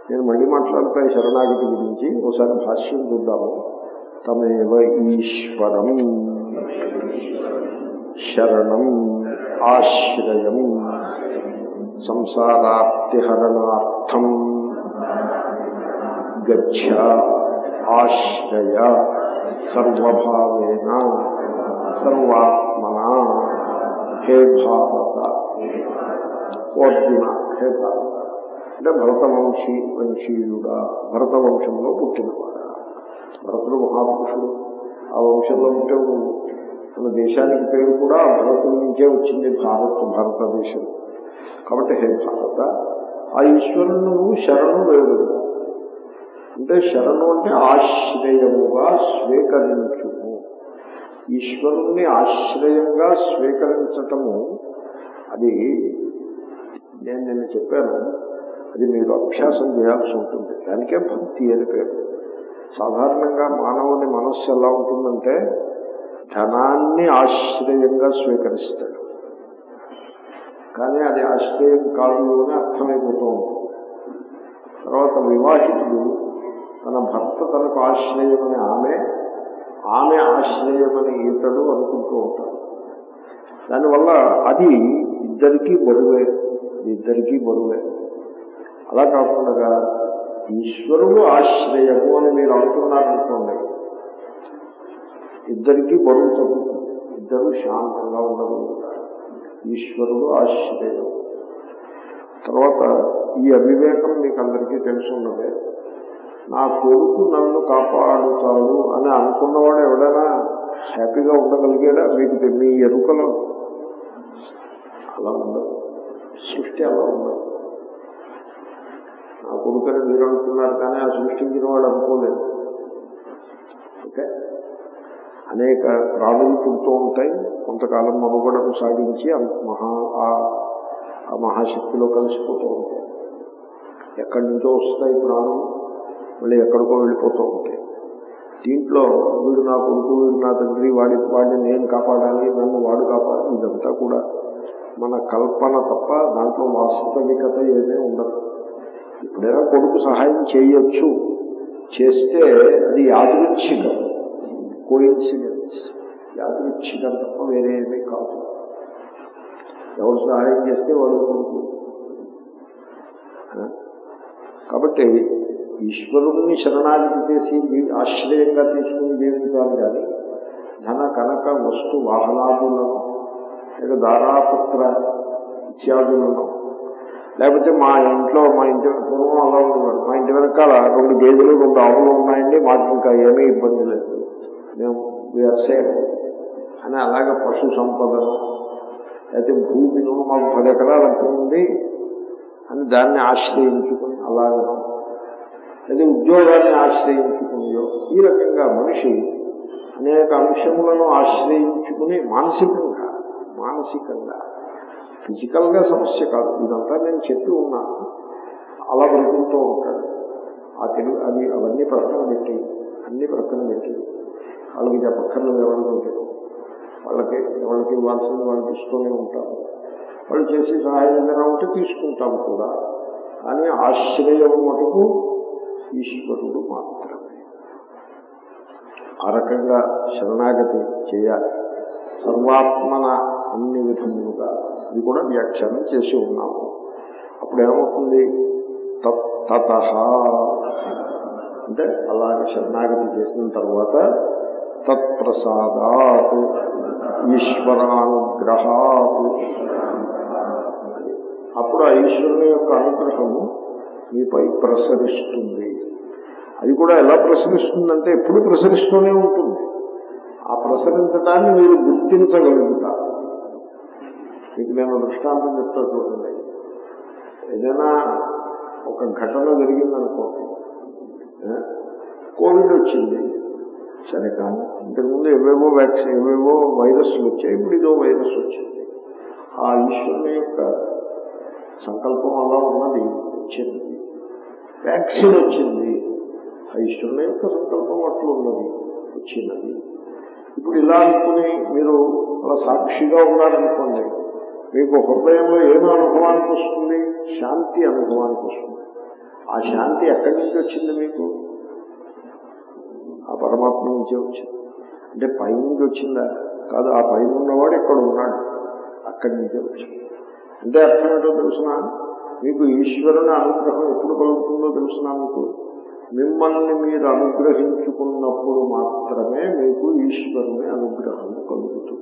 నేను మళ్ళీ మాట్లాడతా ఈ శరణాగతి గురించి ఒకసారి భాష్యం చూద్దాము తమేవ ఈశ్వరం శరణం ఆశ్రయం సంసారాప్తిహరణార్థం గచ్చ ఆశ్రయ సర్వభావేన సర్వాత్మన హే భారత ఓ అర్జున హే భారత అంటే భరతవంశీ వంశీయుడా భరత వంశంలో పుట్టినవాడా భరతుడు మహాపురుషుడు ఆ వంశంలో ఉంటే మన దేశానికి పేరు కూడా ఆ భరతుడి నుంచే వచ్చింది భారత్ భారతదేశం కాబట్టి హే భారత ఆ ఈశ్వరుని నువ్వు శరణు వేడు అంటే శరణు అంటే ఆశ్రయముగా స్వీకరించుము ఈశ్వరుణ్ణి ఆశ్రయంగా స్వీకరించటము అది నేను నిన్న చెప్పాను అది మీరు అభ్యాసం చేయాల్సి ఉంటుంది దానికే భక్తి అని పేరు సాధారణంగా మానవుని మనస్సు ఎలా ఉంటుందంటే ధనాన్ని ఆశ్రయంగా స్వీకరిస్తాడు కానీ అది ఆశ్రయం కాదు అని అర్థమైపోతూ ఉంటుంది తర్వాత వివాహితుడు తన భర్త తనకు ఆశ్రయమని ఆమె ఆమె ఆశ్రయమని ఈతడు అనుకుంటూ ఉంటాడు దానివల్ల అది ఇద్దరికీ బరువే అది ఇద్దరికీ బరువే అలా కాకుండా ఈశ్వరుడు ఆశ్రయము అని మీరు అనుకున్నారనుకోండి ఇద్దరికీ బరువు తగ్గుతుంది ఇద్దరు శాంతంగా ఉండగలుగుతారు ఈశ్వరుడు ఆశ్రయం తర్వాత ఈ అవివేకం మీకు అందరికీ తెలుసున్నదే నా కొడుకు నన్ను కాపాడుతాడు అని అనుకున్నవాడు ఎవడైనా హ్యాపీగా ఉండగలిగాడా మీకు తె- మీ ఎరుకలో అలా ఉండదు సృష్టి అలా ఉండదు నా కొడుకని మీరు అనుకున్నారు కానీ ఆ సృష్టించిన వాడు అనుకోలేదు ఓకే అనేక ప్రాణులు పుడుతూ ఉంటాయి కొంతకాలం మనుగడను సాగించి అంత మహా ఆ- ఆ మహాశక్తిలో కలిసిపోతూ ఉంటాయి ఎక్కడి నుంచో వస్తాయి ప్రాణులు మళ్ళీ ఎక్కడికో వెళ్ళిపోతూ ఉంటాయి దీంట్లో వీడు నా కొడుకు వీడు నా తండ్రి వాడి వాడిని నేను కాపాడాలి నన్ను వాడు కాపాడాలి ఇదంతా కూడా మన కల్పన తప్ప దాంట్లో వాస్తవికత ఏమీ ఉండదు ఎప్పుడైనా కొడుకు సహాయం చేయొచ్చు చేస్తే అది యాదృచ్ఛికం కోయిన్సిడెన్స్ యాదృచ్ఛికం తప్ప వేరే ఏమీ కాదు ఎవరు సహాయం చేస్తే వాళ్ళు కొడుకు ఆ? కాబట్టి ఈశ్వరుణ్ణి శరణాగతి చేసి వీ- ఆశ్రయంగా తీసుకుని జీవించాలి కానీ ధన కనక వస్తు వాహనాదులను లేక దారాపుత్ర ఇత్యాదులను లేకపోతే మా ఇంట్లో మా ఇంటి పూర్వం అలా ఉండేవారు మా ఇంటి వెనకాల రెండు గేదెలు రెండు ఆవులు ఉన్నాయండి మాకు ఇంకా ఏమీ ఇబ్బంది లేదు మేము వీఆర్ సేఫ్ అని అలాగే పశు సంపదను అయితే భూమిను మాకు పది ఎకరాల ఉంది అని దాన్ని ఆశ్రయించుకుని అలాగను లేదా ఉద్యోగాన్ని ఆశ్రయించుకునియో ఈ రకంగా మనిషి అనేక అంశములను ఆశ్రయించుకుని మానసికంగా మానసికంగా ఫిజికల్గా సమస్య కాదు ఇదంతా నేను చెప్పి ఉన్నాను అలా బ్రతుకుతూ ఉంటాడు ఆ తెలుగు అది అవన్నీ ప్రక్కన పెట్టి అన్ని ప్రక్కన పెట్టి వాళ్ళకి చెప్పక్కర్లేదు ఎవరికి వాళ్ళకి ఎవరికి ఇవ్వాల్సింది వాళ్ళకి ఇస్తూనే ఉంటాము వాళ్ళు చేసి సహాయం ఏదైనా ఉంటే తీసుకుంటాం కూడా కానీ ఆశ్రయం మటుకు ఈశ్వరుడు మాత్రమే ఆ రకంగా శరణాగతి చేయాలి సర్వాత్మన అన్ని విధములుగా ఇది కూడా వ్యాఖ్యానం చేసి ఉన్నాము అప్పుడు ఏమవుతుంది తత అంటే అలాగే శరణాగతి చేసిన తర్వాత తత్ప్రసాదాత్ ఈశ్వరానుగ్రహాత్ అప్పుడు ఆ ఈశ్వరుని యొక్క అనుగ్రహము మీపై ప్రసరిస్తుంది అది కూడా ఎలా ప్రసరిస్తుందంటే ఎప్పుడు ప్రసరిస్తూనే ఉంటుంది ఆ ప్రసరించడాన్ని మీరు గుర్తించగలుగుతారు మీకు నేను దృష్టాంతం చెప్తా చూడండి ఏదైనా ఒక ఘటన జరిగిందనుకోండి ఆ, కోవిడ్ వచ్చింది సరే కానీ ఇంతకుముందు ఏవేవో వ్యాక్సిన్ ఏవేవో వైరస్లు వచ్చాయి ఇప్పుడు ఇదో వైరస్ వచ్చింది ఆ ఈశ్వరుని యొక్క సంకల్పం అలా ఉన్నది వచ్చింది వ్యాక్సిన్ వచ్చింది ఆ ఈశ్వరుని యొక్క సంకల్పం అట్లా ఉన్నది వచ్చినది ఇప్పుడు ఇలా అనుకుని మీరు అలా సాక్షిగా ఉన్నారనుకోండి మీకు హృదయంలో ఏమి అనుభవానికి వస్తుంది శాంతి అనుభవానికి వస్తుంది ఆ శాంతి ఎక్కడి నుంచి వచ్చింది మీకు ఆ పరమాత్మ నుంచే వచ్చింది అంటే పైనుంచి వచ్చిందా కాదు ఆ పైన ఉన్నవాడు ఇక్కడ ఉన్నాడు అక్కడి నుంచే వచ్చింది అంటే అర్థం ఏంటో తెలుసిన మీకు ఈశ్వరుని అనుగ్రహం ఎప్పుడు కలుగుతుందో తెలుసిన మీకు మిమ్మల్ని మీరు అనుగ్రహించుకున్నప్పుడు మాత్రమే మీకు ఈశ్వరుని అనుగ్రహం కలుగుతుంది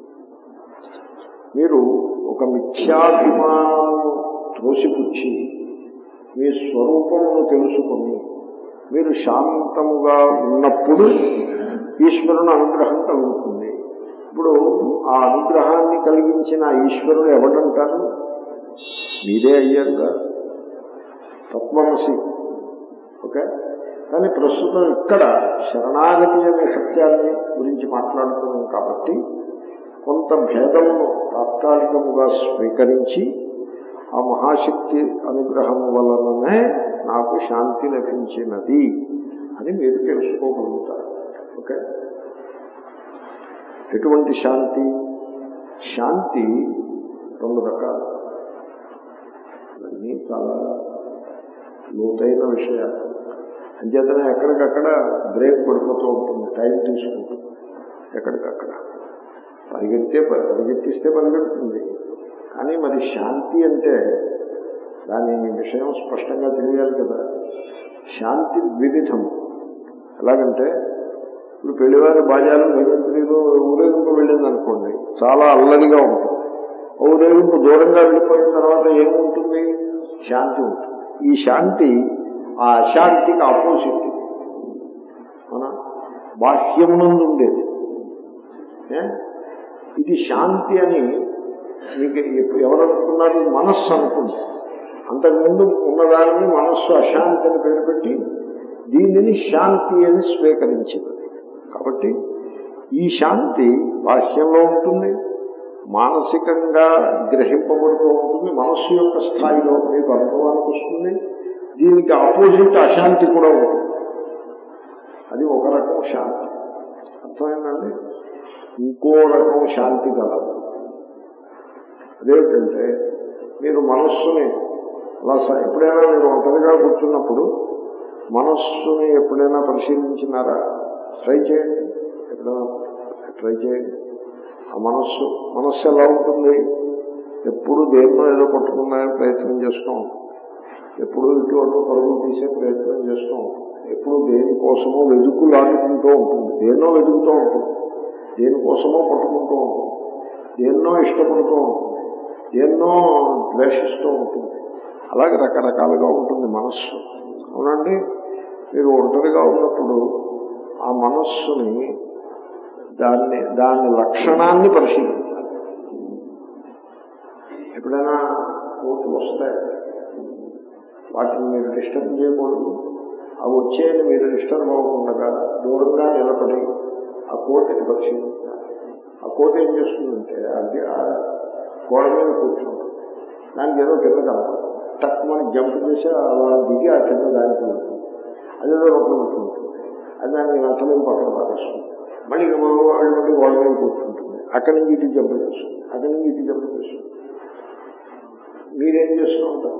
మీరు ఒక మిథ్యాభిమానము త్రోసిపుచ్చి మీ స్వరూపమును తెలుసుకుని మీరు శాంతముగా ఉన్నప్పుడు ఈశ్వరుని అనుగ్రహం కలుగుతుంది ఇప్పుడు ఆ అనుగ్రహాన్ని కలిగించిన ఆ ఈశ్వరుడు ఎవడంటారు మీరే అయ్యారుగా తత్వమసి ఓకే కానీ ప్రస్తుతం ఇక్కడ శరణాగతి అనే సత్యాన్ని గురించి మాట్లాడుతున్నాం కాబట్టి కొంత భేదమును తాత్కాలికముగా స్వీకరించి ఆ మహాశక్తి అనుగ్రహం వలననే నాకు శాంతి లభించినది అని మీరు తెలుసుకోగలుగుతారు ఓకే ఎటువంటి శాంతి శాంతి రెండు రకాలు ఇవన్నీ చాలా లోతైన విషయాలు అంచేతనే ఎక్కడికక్కడ బ్రేక్ పడిపోతూ ఉంటుంది టైం తీసుకుంటుంది ఎక్కడికక్కడ పరిగెత్తే పరిగెత్తిస్తే పరిగెడుతుంది కానీ మరి శాంతి అంటే దాని విషయం స్పష్టంగా తెలియాలి కదా శాంతి ద్విధం ఎలాగంటే ఇప్పుడు పెళ్లివారి బాజాలు భగవంతుడిలో ఊరేగింపు వెళ్ళింది అనుకోండి చాలా అల్లరిగా ఉంటుంది ఊరేగింపు దూరంగా వెళ్ళిపోయిన తర్వాత ఏముంటుంది శాంతి ఉంటుంది ఈ శాంతి ఆ అశాంతికి ఆపోజిట్ మన బాహ్యమునందు ఉండేది ఏ? ఇది శాంతి అని మీకు ఎప్పు- ఎవరనుకున్నారు మనస్సు అనుకుంది అంతకుముందు ఉన్నదానిని మనస్సు అశాంతి అని పేరు పెట్టి దీనిని శాంతి అని స్వీకరించింది కాబట్టి ఈ శాంతి బాహ్యంలో ఉంటుంది మానసికంగా గ్రహింపబడుతూ ఉంటుంది మనస్సు యొక్క స్థాయిలో మీకు అనుభవానికి వస్తుంది దీనికి ఆపోజిట్ అశాంతి కూడా ఉంటుంది అది ఒక రకం శాంతి అర్థమైందండి ఇంకో రకం శాంతి కలదు అదేమిటంటే మీరు మనస్సుని అలా స- ఎప్పుడైనా మీరు ఒంటరిగా కూర్చున్నప్పుడు మనస్సుని ఎప్పుడైనా పరిశీలించినారా ట్రై చేయండి ఎప్పుడైనా ట్రై చేయండి ఆ మనస్సు మనస్సు ఎలా ఉంటుంది ఎప్పుడు దేన్నో ఏదో పట్టుకున్నాయని ప్రయత్నం చేస్తూ ఉంటుంది ఎప్పుడు ఇటు అటు పరుగులు తీసే ప్రయత్నం చేస్తూ ఉంటుంది ఎప్పుడు దేనికోసమో వెతుకులాడుకుంటూ ఉంటుంది దేన్నో వెతుకుతూ ఉంటుంది దేనికోసమో పట్టుకుంటూ ఉంటుంది దేన్నో ఇష్టపడుతూ ఉంటుంది దేన్నో ద్వేషిస్తూ ఉంటుంది అలాగే రకరకాలుగా ఉంటుంది మనస్సు అవునండి మీరు ఒంటరిగా ఉన్నప్పుడు ఆ మనస్సుని దాన్ని దాని లక్షణాన్ని పరిశీలించాలి ఎప్పుడైనా కోతులు వస్తాయి వాటిని మీరు డిస్టర్బ్ చేయకూడదు అవి వచ్చేయని మీరు డిస్టర్బ్ అవ్వకుండా దూరంగా నిలబడి ఆ కోతిని పరిశీలించాలి ఆ కోతి ఏం చేస్తుందంటే అది ఆ గోడ మీద కూర్చుంటుంది దానికి ఏదో కింద కలపదు టక్ మనకి జంప్ చేసి అలా దిగి ఆ కింద దానికి వెళ్తుంది అదేదో రూపం పెట్టుకుంటుంది అది దానికి నచ్చలేదు పక్కన పారేస్తుంది మళ్ళీ ఇక వాళ్ళు మళ్ళీ గోడ మీద కూర్చుంటుంది అక్కడి నుంచి ఇటు జంప్ చేస్తుంది అక్కడి నుంచి ఇటు జంప్ చేస్తుంది మీరేం చేస్తూ ఉంటారు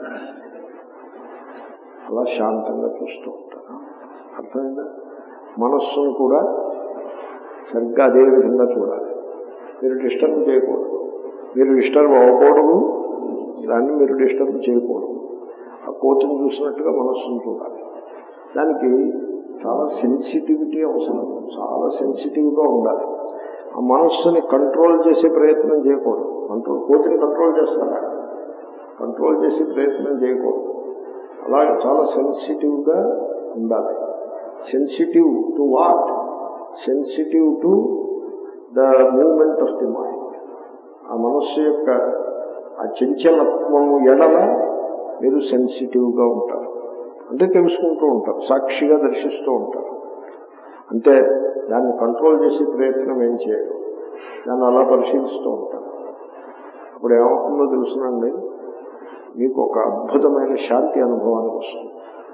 అలా శాంతంగా చూస్తూ ఉంటారు అర్థమైందా మనస్సును కూడా సరిగ్గా అదే విధంగా చూడాలి మీరు డిస్టర్బ్ చేయకూడదు మీరు డిస్టర్బ్ అవ్వకూడదు దాన్ని మీరు డిస్టర్బ్ చేయకూడదు ఆ కోతిని చూసినట్టుగా మనస్సును చూడాలి దానికి చాలా సెన్సిటివిటీ అవసరం చాలా సెన్సిటివ్గా ఉండాలి ఆ మనస్సుని కంట్రోల్ చేసే ప్రయత్నం చేయకూడదు కంట్రోల్ కోతిని కంట్రోల్ చేస్తారా కంట్రోల్ చేసే ప్రయత్నం చేయకూడదు అలాగే చాలా సెన్సిటివ్గా ఉండాలి sensitive to what sensitive to the moment of the mind ఆ మనస్సు యొక్క ఆ చంచలత్వము ఎడల మీరు సెన్సిటివ్గా ఉంటారు అంటే తెలుసుకుంటూ ఉంటారు సాక్షిగా దర్శిస్తూ ఉంటారు అంటే దాన్ని కంట్రోల్ చేసే ప్రయత్నం ఏం చేయరు దాన్ని అలా పరిశీలిస్తూ ఉంటారు అప్పుడు ఏమవుతుందో తెలుసునండి మీకు ఒక అద్భుతమైన శాంతి అనుభవానికి వస్తుంది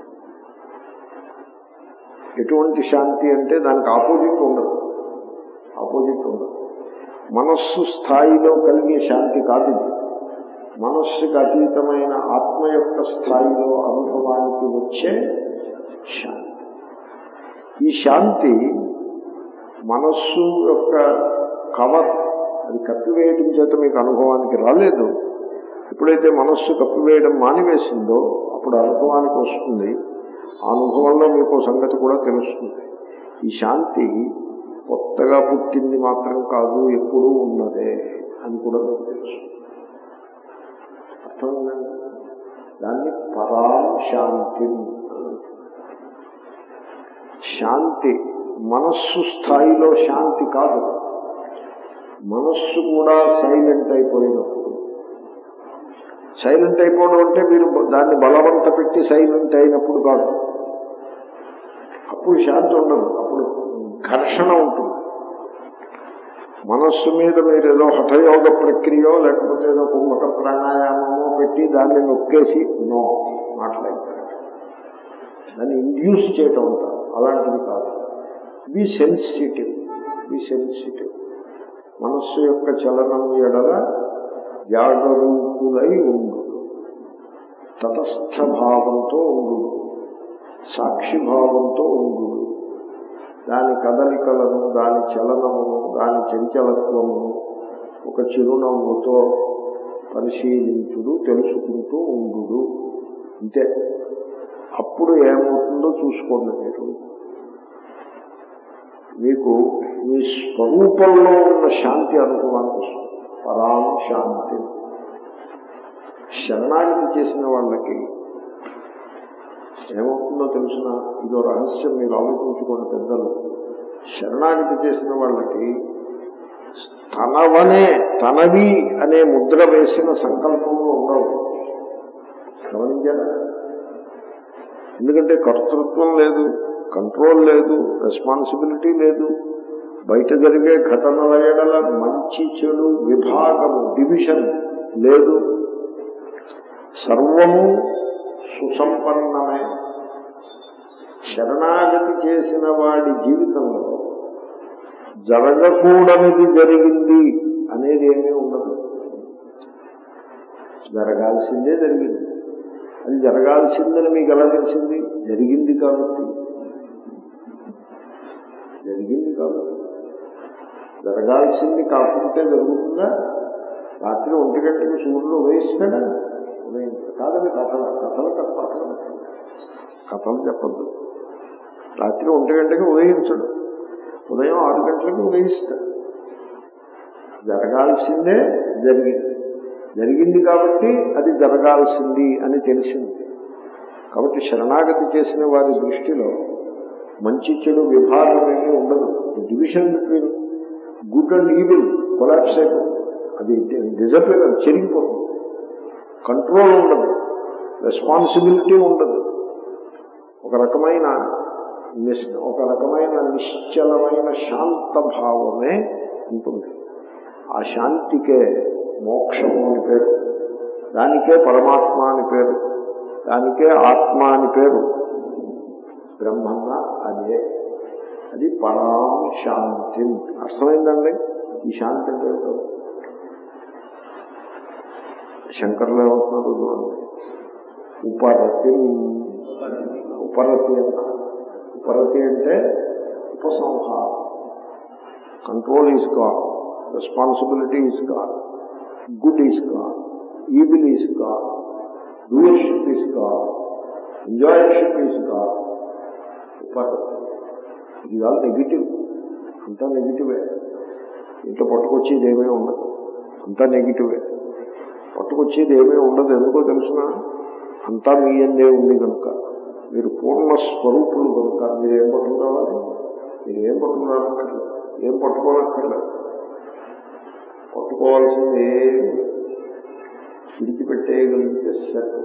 ఎటువంటి శాంతి అంటే దానికి ఆపోజిట్ ఉండదు ఆపోజిట్ ఉండదు మనస్సు స్థాయిలో కలిగే శాంతి కాదు ఇది మనస్సుకి అతీతమైన ఆత్మ యొక్క స్థాయిలో అనుభవాన్ని అనుభవానికి వచ్చే శాంతి ఈ శాంతి మనస్సు యొక్క కవర్ అది కప్పివేయడం చేత మీకు అనుభవానికి రాలేదు ఎప్పుడైతే మనస్సు కప్పివేయడం మానివేసిందో అప్పుడు అనుభవానికి వస్తుంది ఆ అనుభవంలో మీకు సంగతి కూడా తెలుస్తుంది ఈ శాంతి కొత్తగా పుట్టింది మాత్రం కాదు ఎప్పుడూ ఉన్నదే అని కూడా మీకు తెలుసు అర్థమైందండి దాన్ని పరాం శాంతి శాంతి మనస్సు స్థాయిలో శాంతి కాదు మనస్సు కూడా సైలెంట్ అయిపోయినప్పుడు సైలెంట్ అయిపోవడం అంటే మీరు దాన్ని బలవంత పెట్టి సైలెంట్ అయినప్పుడు కాదు అప్పుడు శాంతి ఉండదు అప్పుడు ఘర్షణ ఉంటుంది మనస్సు మీద మీరు ఏదో హఠయోగ ప్రక్రియ లేకపోతే ఏదో కుంభక ప్రాణాయామమో పెట్టి దాన్ని నొక్కేసి నో మాట్లాడతారు దాన్ని ఇండ్యూస్ చేయటం ఉంటారు అలాంటిది కాదు బి సెన్సిటివ్ బి సెన్సిటివ్ మనస్సు యొక్క చలనం ఎడల జాగరూకులై ఉండు తటస్థ భావంతో ఉండు సాక్షి భావంతో ఉండు దాని కదలికలను దాని చలనమును దాని చంచలత్వమును ఒక చిరునవ్వుతో పరిశీలించుడు తెలుసుకుంటూ ఉండు అంతే అప్పుడు ఏమవుతుందో చూసుకోండి మీరు మీకు మీ స్వరూపంలో ఉన్న శాంతి అనుభవానికి వస్తుంది పరాం శాంతి శరణాగతి చేసిన వాళ్ళకి ఏమవుతుందో తెలిసిన ఇదో రహస్యం మీరు ఆలోచించుకోండి పెద్దలు శరణాగతి చేసిన వాళ్ళకి తనవనే తనవి అనే ముద్ర వేసిన సంకల్పంలో ఉండవు గమనించారా ఎందుకంటే కర్తృత్వం లేదు కంట్రోల్ లేదు రెస్పాన్సిబిలిటీ లేదు బయట జరిగే ఘటనల ఎడల మంచి చెడు విభాగము డివిజన్ లేదు సర్వము సుసంపన్నమే శరణాగతి చేసిన వాడి జీవితంలో జరగకూడనిది జరిగింది అనేది ఏమీ ఉండదు జరగాల్సిందే జరిగింది అది జరగాల్సిందని మీకు ఎలా తెలిసింది జరిగింది కాబట్టి జరిగింది కాబట్టి జరగాల్సింది కాకుంటే జరుగుతుందా రాత్రి ఒంటి గంటకి సూర్యుడు ఉదయిస్తాడా ఉదయించాడు కాదని కథలు కథలు కథలు కథలు చెప్పద్దు రాత్రి ఒంటి గంటకి ఉదయించడు ఉదయం ఆరు గంటలకు ఉదయిస్తాడు జరగాల్సిందే జరిగింది జరిగింది కాబట్టి అది జరగాల్సింది అని తెలిసింది కాబట్టి శరణాగతి చేసిన వారి దృష్టిలో మంచి చెడు విభాగం ఏమీ ఉండదు division between good and evil collapse అయిపోతుంది అది డిజపేర్ చెరిగిపోతుంది కంట్రోల్ ఉండదు రెస్పాన్సిబిలిటీ ఉండదు ఒక రకమైన నిస్ ఒక రకమైన నిశ్చలమైన శాంత భావమే ఉంటుంది ఆ శాంతికే మోక్షము అని పేరు దానికే పరమాత్మ అని పేరు దానికే ఆత్మ అని పేరు బ్రహ్మన్న అదే అది పరాం శాంతి అర్థమైందండి ఈ శాంతి అంటే ఏమిటో? శంకర్లు ఏమంటున్నారు చూడండి ఉపరతి ఉపరతి అన్న ఉపరతి అంటే ఉపసంహారం control is God responsibility is God good is God evil is God doership is God enjoyership is God ఉపరతి ఇది కాదు నెగిటివ్ అంతా నెగిటివే ఇంట్లో పట్టుకొచ్చేది ఏమీ ఉండదు అంతా నెగిటివే పట్టుకొచ్చేది ఏమీ ఉండదు ఎందుకో తెలుసిన అంతా మీ అందే ఉంది కనుక మీరు పూర్ణ స్వరూపులు కనుక మీరు ఏం పట్టుకురావాలి మీరు ఏం పట్టుకురానక్కర్లేదు ఏం పట్టుకోనక్కర్లేదు పట్టుకోవాల్సింది ఏం విడిచిపెట్టేయగలిగితే సరే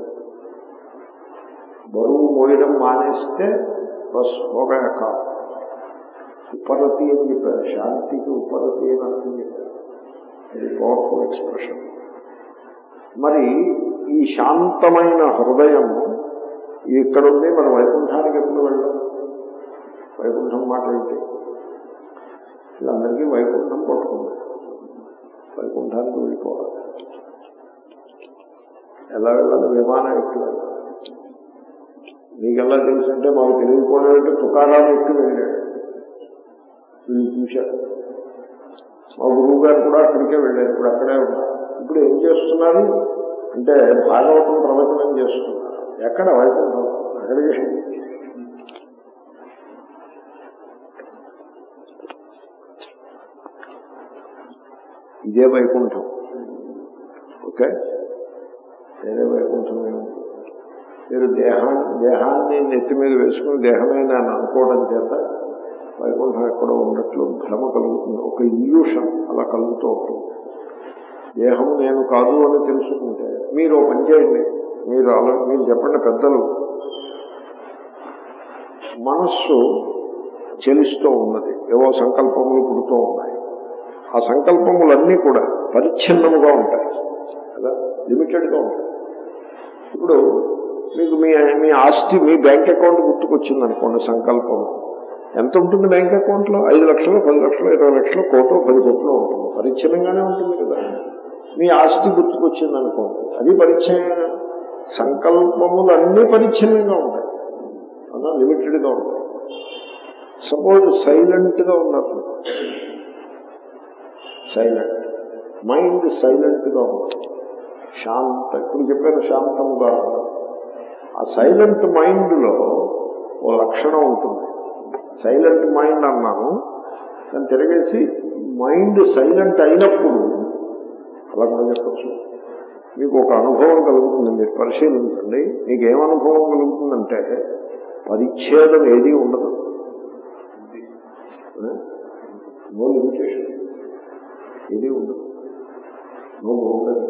బరువు మోయడం మానేస్తే బస్ పోగాక ఉపరతి అని చెప్పారు శాంతికి ఉపరతి అని అర్థం చెప్పారు ఇది పవర్ఫుల్ ఎక్స్ప్రెషన్ మరి ఈ శాంతమైన హృదయము ఇక్కడ ఉంది మన వైకుంఠానికి ఎప్పుడు వెళ్ళాం వైకుంఠం మాట ఏంటి వీళ్ళందరికీ వైకుంఠం పట్టుకుంది వైకుంఠానికి వెళ్ళిపోవాలి ఎలా వెళ్ళాలి విమానం ఎక్కి వెళ్ళాలి నీకెలా తెలుసు అంటే మాకు తెలియకపోవడం అంటే తుకారాం ఎక్కి వెళ్ళాడు వీళ్ళు చూశాడు మా గురువు గారు కూడా అక్కడికే వెళ్ళారు ఇప్పుడు అక్కడే ఉన్నారు ఇప్పుడు ఏం చేస్తున్నారు అంటే భాగవతం ప్రవచనం చేస్తున్నారు ఎక్కడ వైకుంఠం అక్కడికి ఇదే వైకుంఠం ఓకే వేరే వైకుంఠం ఏముంది మీరు దేహాన్ని దేహాన్ని నెత్తి మీద వేసుకుని దేహమే నేను అనుకోవడం చేత వైకుంఠం ఎక్కడో ఉన్నట్లు భ్రమ కలుగుతుంది ఒక ఇల్యూషన్ అలా కలుగుతూ ఉంటుంది దేహం నేను కాదు అని తెలుసుకుంటే మీరు ఓ పని చేయండి మీరు అలా మీరు చెప్పండి పెద్దలు మనస్సు చెలిస్తూ ఉన్నది ఏవో సంకల్పములు పుడుతూ ఉన్నాయి ఆ సంకల్పములన్నీ కూడా పరిచ్ఛిన్నముగా ఉంటాయి కదా లిమిటెడ్గా ఉంటాయి ఇప్పుడు మీకు మీ మీ ఆస్తి మీ బ్యాంక్ అకౌంట్ గుర్తుకొచ్చింది అనుకోండి సంకల్పం ఎంత ఉంటుంది బ్యాంక్ అకౌంట్లో ఐదు లక్షలు పది లక్షలు ఇరవై లక్షలు కోటో పది కోట్లో ఉంటుంది పరిచ్ఛిన్నంగానే ఉంటుంది కదా మీ ఆస్తి గుర్తుకొచ్చింది అనుకోండి అది పరిచయం సంకల్పములు అన్నీ పరిచ్ఛిన్నంగా ఉంటాయి అలా లిమిటెడ్గా ఉంటాయి సపోజ్ సైలెంట్గా ఉన్నారు సైలెంట్ మైండ్ సైలెంట్గా ఉంటుంది శాంత ఇప్పుడు చెప్పాను శాంతముగా ఉండదు ఆ సైలెంట్ మైండ్లో ఓ లక్షణం ఉంటుంది సైలెంట్ మైండ్ అన్నాను దాన్ని తిరగేసి మైండ్ సైలెంట్ అయినప్పుడు అలా కూడా చెప్పచ్చు మీకు ఒక అనుభవం కలుగుతుంది మీరు పరిశీలించండి మీకు ఏం అనుభవం కలుగుతుందంటే పరిచ్ఛేదం ఏది ఉండదు నో లిమిటేషన్ ఏది ఉండదు నో ఉండదు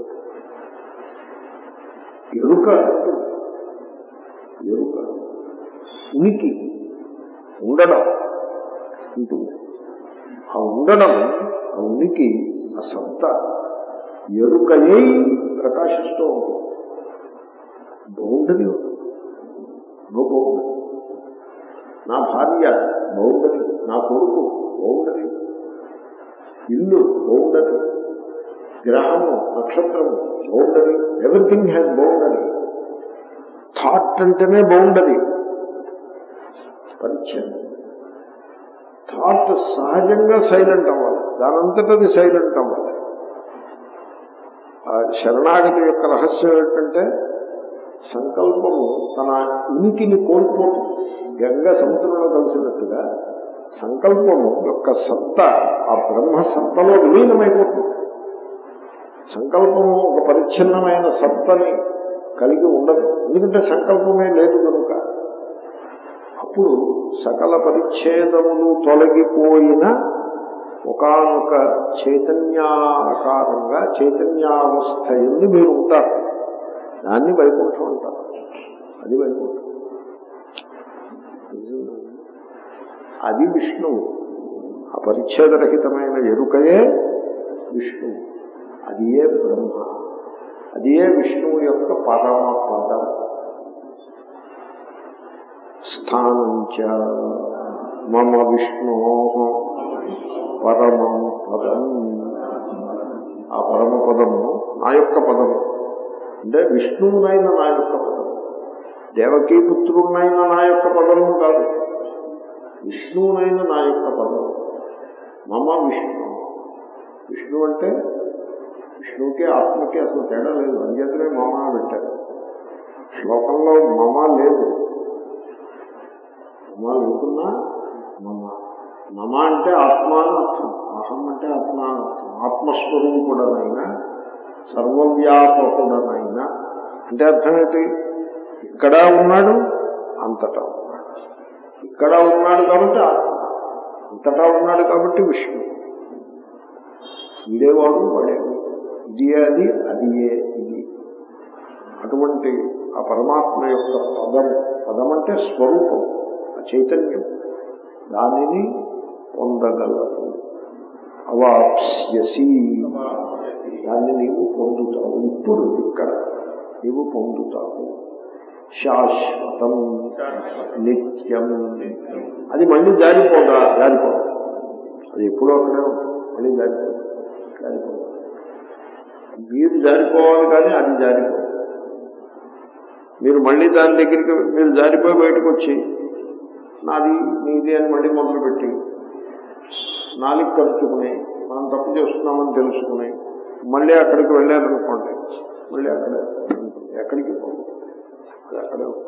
ఎరుక ఎరుక ఉనికి ఉండడం ఉంటుంది ఆ ఉండడం ఆ ఉనికి ఆ సత్త ఎరుకయే ప్రకాశిస్తూ ఉంటుంది బౌండరీ ఉంటుంది నో బౌండరీ నా భార్య బౌండరీ నా కొడుకు బౌండరీ ఇల్లు బౌండరీ గ్రహము నక్షత్రము boundary everything has boundary thought అంటేనే బౌండరీ పరిచయం థాట్ సహజంగా సైలెంట్ అవ్వాలి దానంతటది సైలెంట్ అవ్వాలి ఆ శరణాగతి యొక్క రహస్యం ఏంటంటే సంకల్పము తన ఉనికిని కోల్పోతుంది గంగ సముద్రంలో కలిసినట్టుగా సంకల్పము యొక్క సత్త ఆ బ్రహ్మ సత్తలో విలీనమైపోతుంది సంకల్పము ఒక పరిచ్ఛిన్నమైన సత్తని కలిగి ఉండదు ఎందుకంటే సంకల్పమే లేదు కనుక అప్పుడు సకల పరిచ్ఛేదములు తొలగిపోయిన ఒకనొక చైతన్యాకారంగా చైతన్యావస్థ ఎందు మీరు ఉంటారు దాన్ని వైకుంఠం అంటారు అది వైకుంఠం అది విష్ణువు ఆ పరిచ్ఛేదరహితమైన ఎరుకయే విష్ణువు అది ఏ బ్రహ్మ అది ఏ విష్ణువు యొక్క పరమ పదం స్థానంచ మమ విష్ణు పరమం పదం ఆ పరమ పదము నా యొక్క పదము అంటే విష్ణువునైన నా యొక్క పదం దేవకీ పుత్రుడినైన నా యొక్క పదము కాదు విష్ణువునైన నా యొక్క పదం మమ విష్ణు విష్ణు అంటే విష్ణువుకి ఆత్మకి అసలు తేడా లేదు అంచేతనే మమ పెట్టారు శ్లోకంలో మమ లేదు మమ లేకున్నా మమ మమ అంటే ఆత్మ అని అర్థం అహం అంటే ఆత్మ అని అర్థం ఆత్మస్వరూపుడనైనా సర్వవ్యాపకుడనైనా అంటే అర్థం ఏంటి ఇక్కడ ఉన్నాడు అంతటా ఉన్నాడు ఇక్కడ ఉన్నాడు కాబట్టి ఆత్మ అంతటా ఉన్నాడు కాబట్టి విష్ణు వీడేవాడు వాడేవాడు ఇది అది అది ఏ ఇది అటువంటి ఆ పరమాత్మ యొక్క పదం పదం అంటే స్వరూపం ఆ చైతన్యం దానిని పొందగలరు అవాప్స్యసి దాన్ని నీవు పొందుతావు ఇప్పుడు ఇక్కడ నీవు పొందుతావు శాశ్వతం నిత్యం అది మళ్ళీ జారిపోదా జారిపోదు అది ఎప్పుడూ అక్కడే ఉంటుంది మళ్ళీ జారిపోదు జారిపోదు మీరు జారిపోవాలి కానీ అది జారిపోదు మీరు మళ్ళీ దాని దగ్గరికి మీరు జారిపోయి బయటకు వచ్చి నాది నీది అని మళ్ళీ మొదలుపెట్టి నాలుగు కలుపుకుని మనం తప్పు చేస్తున్నామని తెలుసుకుని మళ్ళీ అక్కడికి వెళ్ళారనుకోండి మళ్ళీ అక్కడే ఉంటుంది. ఎక్కడికి పోదు అది అక్కడే ఉంటుంది.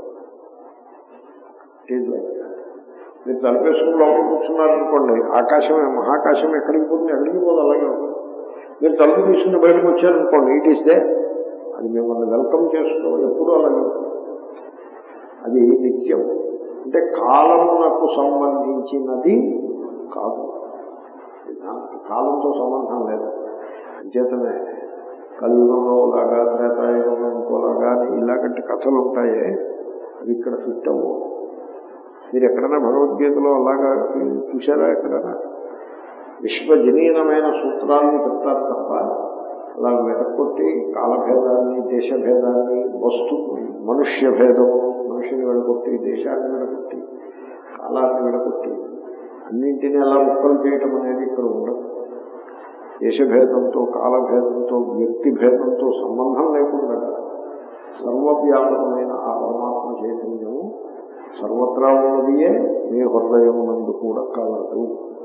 It is like that. మీరు తలపేసుకుని లోపల కూర్చున్నారనుకోండి ఆకాశం మహాకాశం ఎక్కడికి పోతుంది ఎక్కడికి పోదు అలాగే ఉంటుంది మీరు తలుపు తీసుకుని బయటకు వచ్చారనుకోండి ఇట్ ఈస్ దే అది మిమ్మల్ని వెల్కమ్ చేస్తూ ఎప్పుడూ అలాగే ఉంటుంది అది నిత్యం అంటే కాలమునకు సంబంధించినది కాదు దానికి కాలంతో సంబంధం లేదు అంచేతనే కలియుగంలో లాగా త్రేతాయుగంలో ఇంకోలాగా అని ఇలాగంటి కథలు ఉంటాయే అవి ఇక్కడ ఫిట్ అవ్వవు మీరు ఎక్కడైనా భగవద్గీతలో అలాగా చూసారా ఎక్కడైనా విశ్వజనీనమైన సూత్రాలను చెప్తారు తప్ప అలా వెనక్కొట్టి కాలభేదాన్ని దేశభేదాన్ని వస్తు మనుష్య భేదము మనుషుని విడగొట్టి దేశాన్ని విడగొట్టి కాలాన్ని విడగొట్టి అన్నింటినీ అలా ముక్కలు చేయటం అనేది ఇక్కడ ఉండదు దేశభేదంతో కాలభేదంతో వ్యక్తి భేదంతో సంబంధం లేకుండా సర్వవ్యాపకమైన ఆ పరమాత్మ చైతన్యము సర్వత్రా ఉన్నదియే మీ హృదయం నందు కూడా కలదు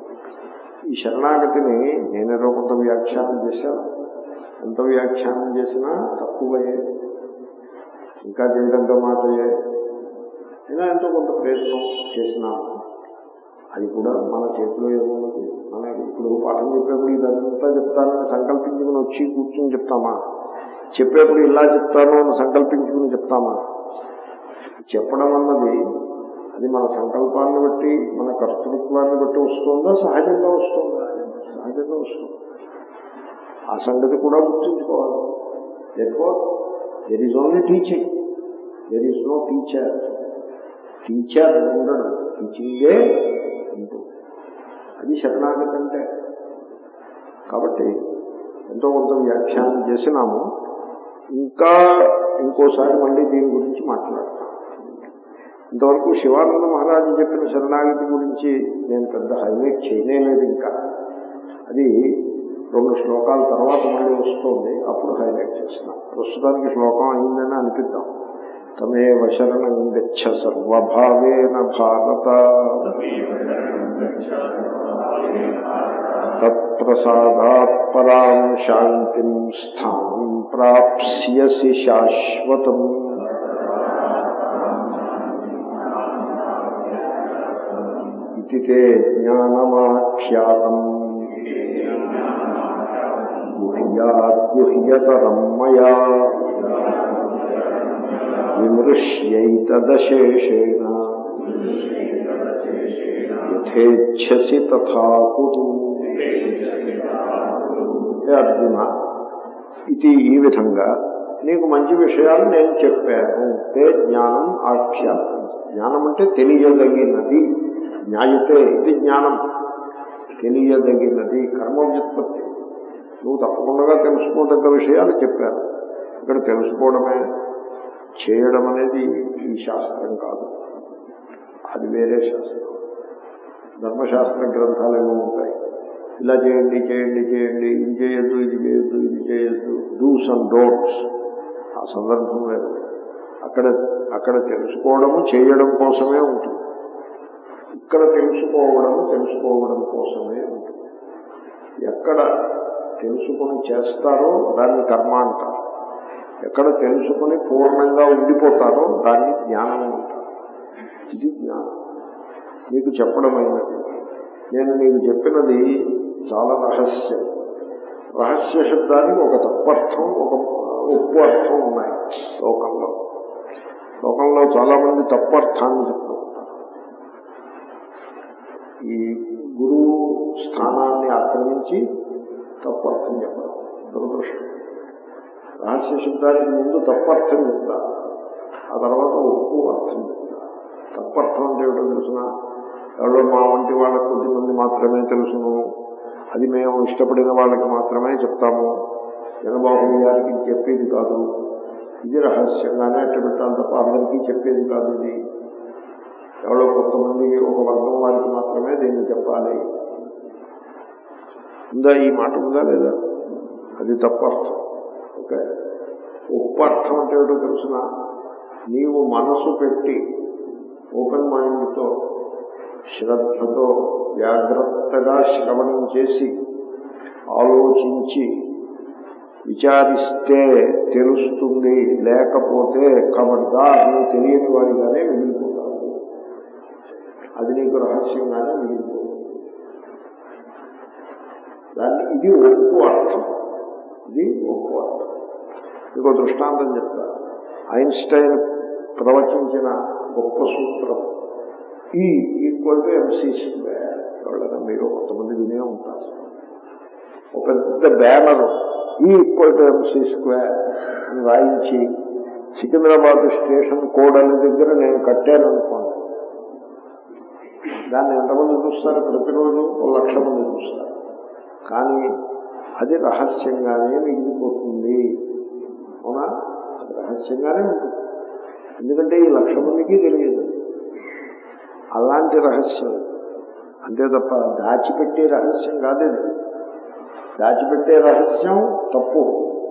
ఈ శరణాగతిని నేనేదో కొంత వ్యాఖ్యానం చేశాను ఎంత వ్యాఖ్యానం చేసినా తక్కువయే ఇంకా చేయడంతో మాటయే అయినా ఎంతో కొంత ప్రయత్నం చేసినా అది కూడా మన చేతిలో ఏమున్నది మన ఇప్పుడు పాఠం చెప్పేప్పుడు ఇదంతా చెప్తానని సంకల్పించుకుని వచ్చి కూర్చుని చెప్తామా చెప్పేప్పుడు ఇలా చెప్తాను అని సంకల్పించుకుని చెప్తామా చెప్పడం అన్నది అది మన సంకల్పాన్ని బట్టి మన కర్తృత్వాన్ని బట్టి వస్తుందా సహజంగా వస్తుందా సహజంగా వస్తుంది ఆ సంగతి కూడా గుర్తుంచుకోవాలి there is only teaching there is no teacher teacher ఉండడు టీచింగే ఉంటుంది అది శరణాగతి అంటే కాబట్టి ఎంతో కొంత వ్యాఖ్యానం చేసినాము ఇంకా ఇంకోసారి మళ్ళీ దీని గురించి మాట్లాడతాం ఇంతవరకు శివానంద మహారాజు చెప్పిన శరణాగతి గురించి నేను పెద్ద హైలైట్ చేయలేదు ఇంకా అది రెండు శ్లోకాల తర్వాత మళ్ళీ వస్తుంది అప్పుడు హైలైట్ చేస్తాం ప్రస్తుతానికి శ్లోకం అయిందని అనిపిద్దాం తమేవ శరణం గచ్చ సర్వభావేన భారత తత్ప్రసాదాత్ పరాం శాంతిం స్థానం ప్రాప్స్యసి శాశ్వతం ఇది తే జ్ఞానమాఖ్యాతం గుహ్యాద్గుహ్యతరం మయా విమృశ్యైతదశేషేణ యథేచ్ఛసి తథా కురు హే అర్జున ఇది ఈ విధంగా నీకు మంచి విషయాలు నేను చెప్పాను తే జ్ఞానం ఆఖ్యాతం జ్ఞానం అంటే తెలియదగినది న్యాయతే ఇది జ్ఞానం తెలియదగినది కర్మ వ్యుత్పత్తి నువ్వు తప్పకుండా తెలుసుకోదగ్గ విషయాలు చెప్పాను ఇక్కడ తెలుసుకోవడమే చేయడం అనేది ఈ శాస్త్రం కాదు అది వేరే శాస్త్రం ధర్మశాస్త్ర గ్రంథాలు ఏమో ఉంటాయి ఇలా చేయండి చేయండి చేయండి ఇది చేయొద్దు ఇది చేయొద్దు ఇది చేయొద్దు డూస్ అండ్ డోట్స్ ఆ సందర్భం వేరు అక్కడ అక్కడ తెలుసుకోవడము చేయడం కోసమే ఉంటుంది ఇక్కడ తెలుసుకోవడము తెలుసుకోవడం కోసమే ఉంటుంది ఎక్కడ తెలుసుకొని చేస్తారో దాన్ని కర్మ అంటారు ఎక్కడ తెలుసుకొని పూర్ణంగా ఉండిపోతారో దాన్ని జ్ఞానం అంటారు ఇది జ్ఞానం మీకు చెప్పడమైనది నేను నీకు చెప్పినది చాలా రహస్యం రహస్య శబ్దానికి ఒక తప్పర్థం ఒక ఒప్పు అర్థం ఉన్నాయి లోకంలో లోకంలో చాలా మంది తప్పర్థాన్ని చెప్తూ ఉంటారు ఈ గురువు స్థానాన్ని ఆక్రమించి తప్పర్థం చెప్పడం దురదృష్టం రహస్య శబ్దానికి ముందు తప్పర్థం చెప్తా ఆ తర్వాత ఒప్పు అర్థం చెప్తా తప్పర్థం అంటే ఏమిటో తెలుసిన ఎవరో మా వంటి వాళ్ళకు కొద్దిమంది మాత్రమే తెలుసును అది మేము ఇష్టపడిన వాళ్ళకి మాత్రమే చెప్తాము జనబాబు గారికి చెప్పేది కాదు ఇది రహస్యంగానే అట్ట పెట్టాలి తప్ప అందరికీ చెప్పేది కాదు ఇది ఎవరో కొంతమందికి ఒక వర్గం వారికి మాత్రమే దీన్ని చెప్పాలి ఉందా ఈ మాట ఉందా లేదా అది తప్పర్థం ఓకే ఉప్పర్థం అంటే ఏమిటో తెలుసిన నీవు మనసు పెట్టి ఓపెన్ మైండ్తో శ్రద్ధతో జాగ్రత్తగా శ్రవణం చేసి ఆలోచించి విచారిస్తే తెలుస్తుంది లేకపోతే కబడ్గా నువ్వు తెలియని వాడిగానే మిగిలిపోతావు అది నీకు రహస్యంగానే మిగిలిపోతుంది దాన్ని ఇది ఒప్పు అర్థం ఇది ఒప్పు అర్థం ఇంకో దృష్టాంతం చెప్తా ఐన్స్టైన్ ప్రవచించిన గొప్ప సూత్రం ఈ ఈక్వల్ టు ఎంసీ స్క్వేర్ ఎవరైనా మీరు కొంతమంది వినే ఉంటారు ఒక పెద్ద బ్యానర్ ఈ ఈక్వల్ టు ఎంసీ స్క్వేర్ అని రాయించి సికింద్రాబాద్ స్టేషన్ కోడలి దగ్గర నేను కట్టాను అనుకోండి దాన్ని ఎంతమంది చూస్తారు ప్రతిరోజు ఒక లక్ష మంది చూస్తారు కానీ అది రహస్యంగానే మిగిలిపోతుంది అవునా అది రహస్యంగానే ఉంటుంది ఎందుకంటే ఈ లక్ష మందికి తెలియదు అలాంటి రహస్యం అంతే తప్ప దాచిపెట్టే రహస్యం కాదేది దాచిపెట్టే రహస్యం తప్పు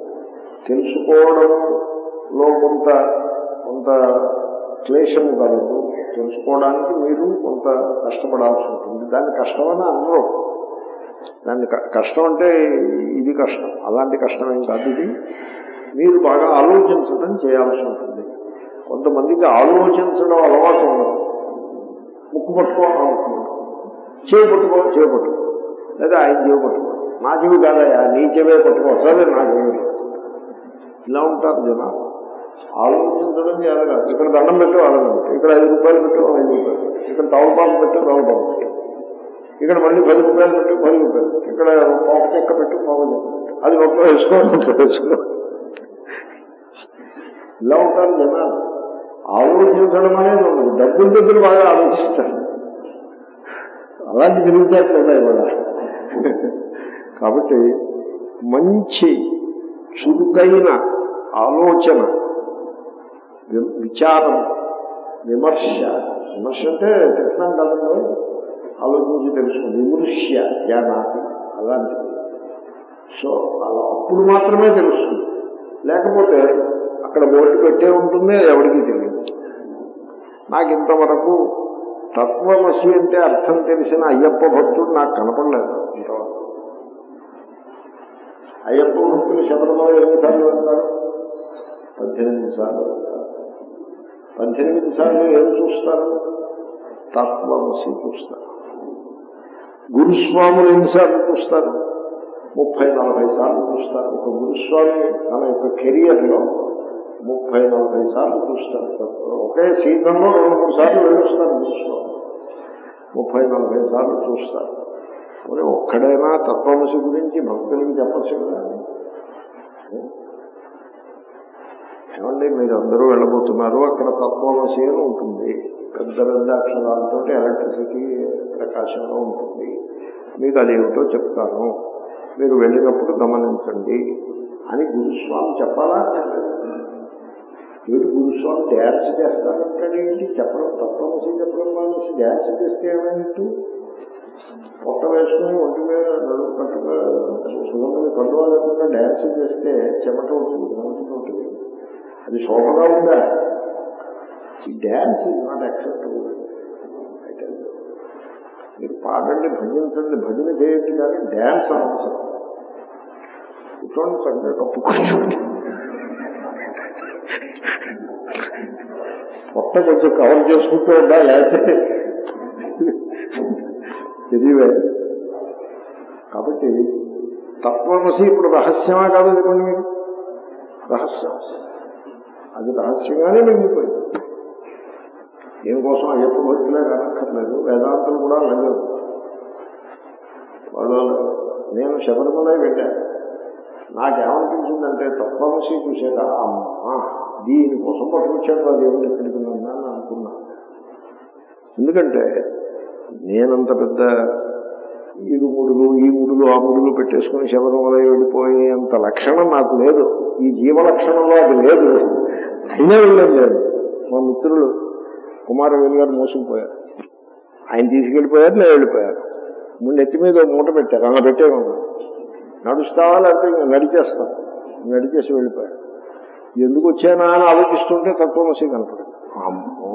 తెలుసుకోవడంలో కొంత కొంత క్లేశము కలదు తెలుసుకోవడానికి మీరు కొంత కష్టపడాల్సి ఉంటుంది దాన్ని కష్టమని అనరు దాన్ని క- కష్టం అంటే ఇది కష్టం అలాంటి కష్టం ఏం కాదు ఇది మీరు బాగా ఆలోచించడం చేయాల్సి ఉంటుంది కొంతమందికి ఆలోచించడం అలవాటు ఉండదు ముక్కు పట్టుకోవడం అవుతుంది చేయి పట్టుకో చేయి పట్టుకో లేదా ఆయన చేయి పట్టుకో నా చెవి కాదయా నీ చెవే పట్టుకో సరే నా చెవి ఇలా ఉంటారు జనాలు ఆలోచించడం చేయాలి కాదు ఇక్కడ దండం పెట్టు అడగం పెట్టు ఇక్కడ ఐదు రూపాయలు పెట్టు ఐదు రూపాయలు పెట్టు ఇక్కడ తవలపాకు పెట్టు తవలపాకు పెట్టు ఇక్కడ మళ్ళీ పది రూపాయలు పెట్టు పది రూపాయలు పెట్టు ఇక్కడ పావు చెక్క పెట్టు పావు చెక్క పెట్టు అది ఒక్క వేసుకో ఒక్క వేసుకో ఇలా ఉంటారు జనాలు ఆలోచించడం అనేది ఉండదు డబ్బుల దగ్గర బాగా ఆలోచిస్తారు అలాంటి తిరుగుతాట్లు ఉన్నాయి కూడా కాబట్టి మంచి చురుకైన ఆలోచన వి- విచారం విమర్శ విమర్శ అంటే తిట్టడం కాదండి ఆలోచించి తెలుసుకుంది విమృశ్య జ్ఞానాది అలాంటిది సో అలా అప్పుడు మాత్రమే తెలుస్తుంది లేకపోతే అక్కడ బోర్డు పెట్టే ఉంటుంది అది ఎవరికీ తెలియదు నాకు ఇంతవరకు తత్వమసి అంటే అర్థం తెలిసిన అయ్యప్ప భక్తుడు నాకు కనపడలేదు ఇంతవరకు అయ్యప్ప భక్తులు శబరిమల ఎన్నిసార్లు వెళ్తారు పద్దెనిమిది సార్లు వెళ్తారు పద్దెనిమిది సార్లు ఏం చూస్తారు తత్వమసి చూస్తారు గురుస్వాములు ఎన్నిసార్లు చూస్తారు ముప్పై నలభై సార్లు చూస్తారు ఒక గురుస్వామి తన యొక్క కెరియర్లో ముప్పై నలభై సార్లు చూస్తారు ఒకే సీజన్లో రెండు మూడు సార్లు వెళ్ళొస్తారు గురుస్వామి ముప్పై నలభై సార్లు చూస్తారు మరి ఒక్కడైనా తత్వమసి గురించి భక్తులకి చెప్పచ్చు కదా ఏమండి మీరు అందరూ వెళ్ళబోతున్నారు అక్కడ తత్వమసి అని ఉంటుంది పెద్ద పెద్ద అక్షరాలతో ఎలక్ట్రిసిటీ ప్రకాశంలో ఉంటుంది మీకు అదేమిటో చెప్తాను మీరు వెళ్ళినప్పుడు గమనించండి అని గురుస్వామి చెప్పాలా అక్కర్లేదు. వీడు గురుస్వామి డ్యాన్స్ చేస్తానంటాడు ఏంటి చెప్పడం తత్వమసి చెప్పడం మానేసి డ్యాన్స్ చేస్తే ఏమైనట్టు పొట్ట వేసుకుని ఒంటి మీద నడుము కట్టుగా సుగంధని కండువా లేకుండా డ్యాన్స్ చేస్తే చెమట ఉంటుంది చెమటతోటి అది శోభగా ఉందా ఈ డ్యాన్స్ ఇస్ నాట్ యాక్సెప్టబుల్ మీరు పాడండి భజించండి భజన చేయొచ్చు కానీ డ్యాన్స్ అనవసరం కూర్చోండి చక్కగా కప్పు కూర్చోండి పొట్ట కొంచెం కవర్ చేసుకుంటూ ఉందా లేకపోతే తెలివే కాబట్టి తత్వమసి ఇప్పుడు రహస్యమా కాదు చెప్పండి మీరు రహస్యం అది రహస్యంగానే మిగిలిపోయింది దీనికోసం అయ్యప్ప భక్తులే కనక్కర్లేదు వేదాంతులు కూడా అలాగే ఉన్నారు. వాళ్ళు నేను శబరిమల వెళ్ళాను నాకేమనిపించిందంటే తత్వమసి చూసాక అమ్మా దీనికోసం పట్టుకొచ్చాడు రా దేవుడు ఇక్కడికి నన్ను అని అనుకున్నా ఎందుకంటే నేనంత పెద్ద ఈ ముడులు ఈ ముడులు ఆ ముడులు పెట్టేసుకుని శబరిమల వెళ్ళిపోయే అంత లక్షణం నాకు లేదు ఈ జీవ లక్షణంలో అది లేదు అయినా వెళ్ళాను నేను మా మిత్రులు కుమారవేలు గారు మోసుకుపోయారు ఆయన తీసుకెళ్ళిపోయారు నేను వెళ్ళిపోయాను ముందు నెత్తి మీద ఓ మూట పెట్టారు అలా పెట్టేమన్నా నడుస్తావా లేకపోతే ఇంకా నడిచేస్తాను నడిచేసి వెళ్ళిపోయాను ఎందుకు వచ్చానా అని ఆలోచిస్తుంటే తత్వమసి కనపడింది అమ్మో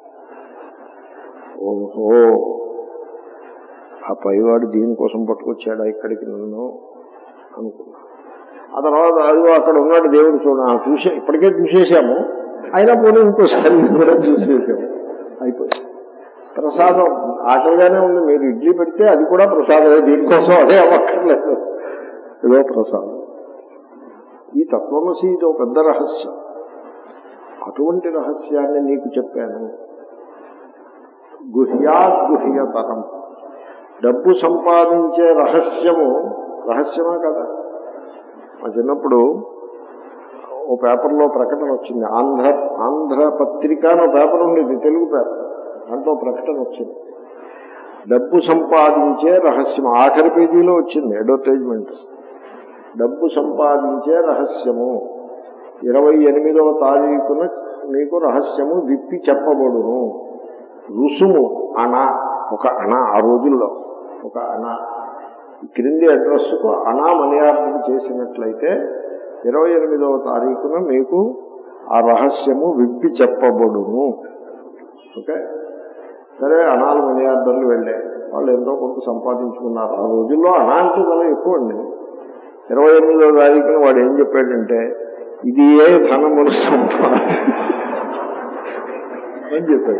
ఓహో ఆ పైవాడు దీనికోసం పట్టుకొచ్చాడా ఇక్కడికి నన్ను అనుకున్నా ఆ తర్వాత అదిగో అక్కడ ఉన్నాడు దేవుడు చూడ ఆ చూసే ఇప్పటికే చూసేసాము అయినా పోనీ ఇంకోసారి కూడా చూసేసాము అయిపోయింది ప్రసాదం ఆకలిగానే ఉంది మీరు ఇడ్లీ పెడితే అది కూడా ప్రసాదమే దీనికోసం అదే అవ్వక్కర్లేదు ఏదో ప్రసాదం ఈ తత్వమసి ఇది ఒక పెద్ద రహస్యం అటువంటి రహస్యాన్ని నీకు చెప్పాను గుహ్యాద్గుహ్యతరం డబ్బు సంపాదించే రహస్యము రహస్యమా కదా మా చిన్నప్పుడు ఓ పేపర్లో ప్రకటన వచ్చింది ఆంధ్ర ఆంధ్ర పత్రిక అని పేపర్ ఉండేది తెలుగు పేపర్ దాంట్లో ప్రకటన వచ్చింది డబ్బు సంపాదించే రహస్యం ఆఖరి పేజీలో వచ్చింది అడ్వర్టైజ్మెంట్ డబ్బు సంపాదించే రహస్యము ఇరవై ఎనిమిదవ తారీఖున మీకు రహస్యము విప్పి చెప్పబడును రుసుము అణ ఒక అణ ఆ రోజుల్లో ఒక అణ ఈ క్రింది అడ్రస్కు అనా మనీ ఆర్డర్ చేసినట్లయితే ఇరవై ఎనిమిదవ తారీఖున మీకు ఆ రహస్యము విప్పి చెప్పబడును ఓకే సరే అనాలు మనీ ఆర్డర్లు వెళ్ళాయి వాళ్ళు ఎంతో కొంత సంపాదించుకున్నారు ఆ రోజుల్లో అనా అంటే చాలా ఎక్కువ అండి ఇరవై ఎనిమిదవ తారీఖున వాడు ఏం చెప్పాడంటే ఇది ఏ ధనమును సంపాది అని చెప్పాడు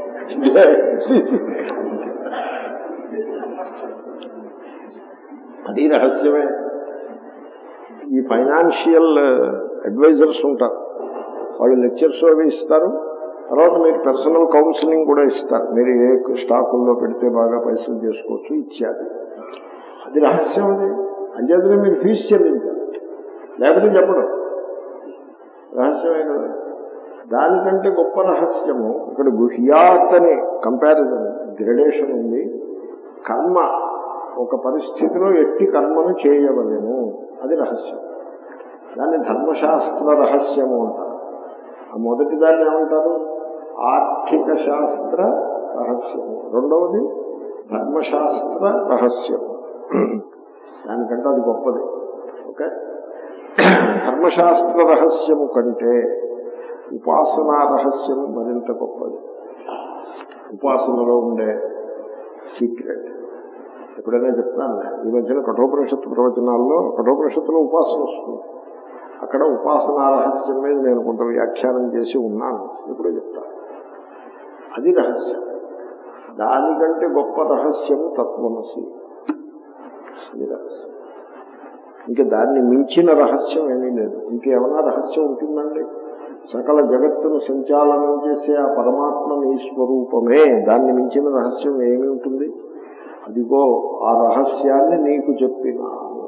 అది రహస్యమే ఈ ఫైనాన్షియల్ అడ్వైజర్స్ ఉంటారు వాళ్ళు లెక్చర్స్ అవి ఇస్తారు తర్వాత మీరు పర్సనల్ కౌన్సిలింగ్ కూడా ఇస్తారు మీరు ఏ స్టాకుల్లో పెడితే బాగా పైసలు చేసుకోవచ్చు ఇత్యాది అది రహస్యం అది అంచేతనే మీరు ఫీజు చెల్లించాలి లేకపోతే చెప్పడం రహస్యమే కదా దానికంటే గొప్ప రహస్యము ఇక్కడ గుహ్యాత్ అని కంపారిజన్ గ్రడేషన్ ఉంది కర్మ ఒక పరిస్థితిలో ఎట్టి కర్మను చేయవలేము అది రహస్యం దాన్ని ధర్మశాస్త్ర రహస్యము అంటారు ఆ మొదటి దాన్ని ఏమంటారు ఆర్థిక శాస్త్ర రహస్యము రెండవది ధర్మశాస్త్ర రహస్యము దానికంటే అది గొప్పది ఓకే ధర్మశాస్త్ర రహస్యము కంటే ఉపాసనా రహస్యము మరింత గొప్పది ఉపాసనలో ఉండే సీక్రెట్ ఎప్పుడైనా చెప్తాను ఈ మధ్యన కఠోపనిషత్తు ప్రవచనాల్లో కఠోపనిషత్తులో ఉపాసన వస్తుంది అక్కడ ఉపాసనా రహస్యం మీద నేను కొంత వ్యాఖ్యానం చేసి ఉన్నాను ఇప్పుడు చెప్తాను అది రహస్యం దానికంటే గొప్ప రహస్యం తత్వమసి అది రహస్యం ఇంకా దాన్ని మించిన రహస్యం ఏమీ లేదు ఇంకేమైనా రహస్యం ఉంటుందండి సకల జగత్తును సంచాలనం చేసే ఆ పరమాత్మ నీ స్వరూపమే దాన్ని మించిన రహస్యం ఏమి ఉంటుంది అదిగో ఆ రహస్యాన్ని నీకు చెప్పినాను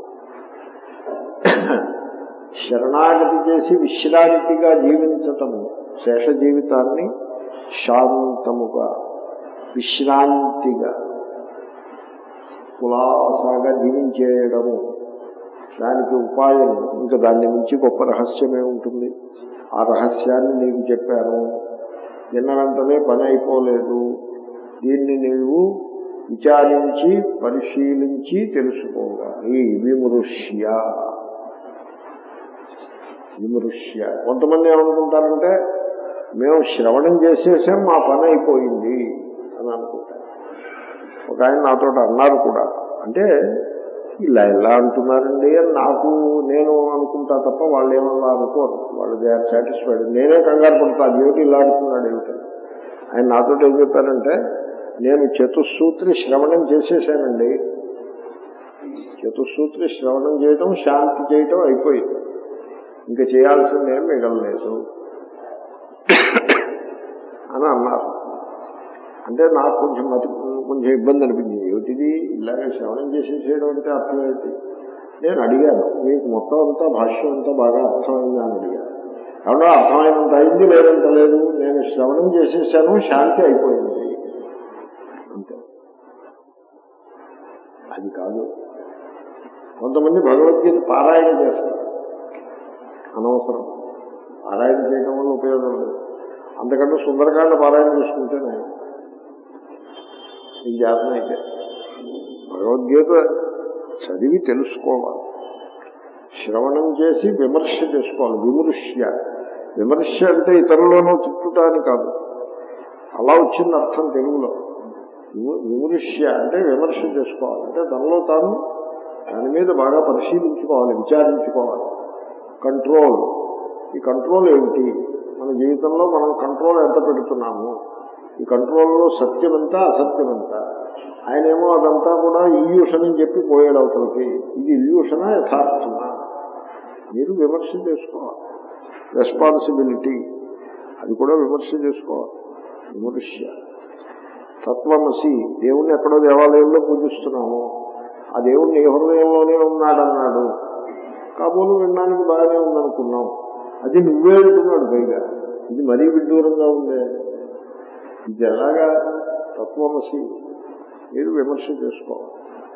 శరణాగతి చేసి విశ్రాంతిగా జీవించటము శేష జీవితాన్ని శాంతముగా విశ్రాంతిగా కులాసాగా జీవించేయడము దానికి ఉపాయం ఇంకా దాన్ని మించి గొప్ప రహస్యమే ఉంటుంది ఆ రహస్యాన్ని నీకు చెప్పాను నిన్న వెంటనే పని అయిపోలేదు దీన్ని నీవు విచారించి పరిశీలించి తెలుసుకోవాలి విమృశ్య విమృశ్య కొంతమంది ఏమనుకుంటారంటే మేము శ్రవణం చేసేసాం మా పని అయిపోయింది అని అనుకుంటారు ఒక ఆయన నాతో అన్నారు కూడా అంటే ఇలా ఎలా అంటున్నారండి అని నాకు నేను అనుకుంటా తప్ప వాళ్ళు ఏమన్నా అనుకోరు వాళ్ళు దే ఆర్ సాటిస్ఫైడ్ నేనే కంగారు పడతా ఏమిటి ఇలా అంటున్నాడు ఏమిటి ఆయన నాతో ఏం చెప్పారంటే నేను చతుస్సూత్రి శ్రవణం చేసేసానండి చతుస్సూత్రి శ్రవణం చేయటం శాంతి చేయటం అయిపోయింది ఇంకా చేయాల్సిందేం మిగలలేదు అని అన్నారు అంటే నాకు కొంచెం మతి కొంచెం ఇబ్బంది అనిపించింది ఏమిటిది ఇలాగే శ్రవణం చేసేసేయడం అంటే అర్థం ఏంటి నేను అడిగాను మీకు మొత్తం అంతా భాష్యం అంతా బాగా అర్థమైంది అని అడిగాను అవునా అర్థమైనంత అయింది లేదంత లేదు నేను శ్రవణం చేసేసాను శాంతి అయిపోయింది అంతే అది కాదు కొంతమంది భగవద్గీత పారాయణ చేస్తారు అనవసరం పారాయణ చేయడం వల్ల ఉపయోగం లేదు అంతకంటే సుందరకాండ పారాయణ చేసుకుంటేనే ఈ జాతన అయితే భగవద్గీత చదివి తెలుసుకోవాలి శ్రవణం చేసి విమర్శ చేసుకోవాలి విమృశ్య విమర్శ అంటే ఇతరులను తిట్టుట అని కాదు అలా వచ్చింది అర్థం తెలుగులో విమ- విమర్శ అంటే విమర్శ చేసుకోవాలి అంటే తనలో తాను దాని మీద బాగా పరిశీలించుకోవాలి విచారించుకోవాలి కంట్రోల్ ఈ కంట్రోల్ ఏమిటి మన జీవితంలో మనం కంట్రోల్ ఎంత పెడుతున్నాము ఈ కంట్రోల్లో సత్యం ఎంత అసత్యం ఎంత ఆయనేమో అదంతా కూడా ఇల్యూషన్ అని చెప్పి పోయాడు అవతలకి ఇది ఇల్యూషనా యథార్థమా మీరు విమర్శ చేసుకోవాలి రెస్పాన్సిబిలిటీ అది కూడా విమర్శ చేసుకోవాలి విమర్శ తత్వమసి దేవుణ్ణి ఎక్కడో దేవాలయంలో పూజిస్తున్నాము ఆ దేవుణ్ణి ఏ హృదయంలోనే ఉన్నాడన్నాడు కాబోలు వినడానికి బాగానే ఉందనుకున్నాం అది నువ్వే అంటున్నాడు పైగా ఇది మరీ విడ్డూరంగా ఉందే ఇది ఎలాగా తత్వమసి మీరు విమర్శ చేసుకోవాలి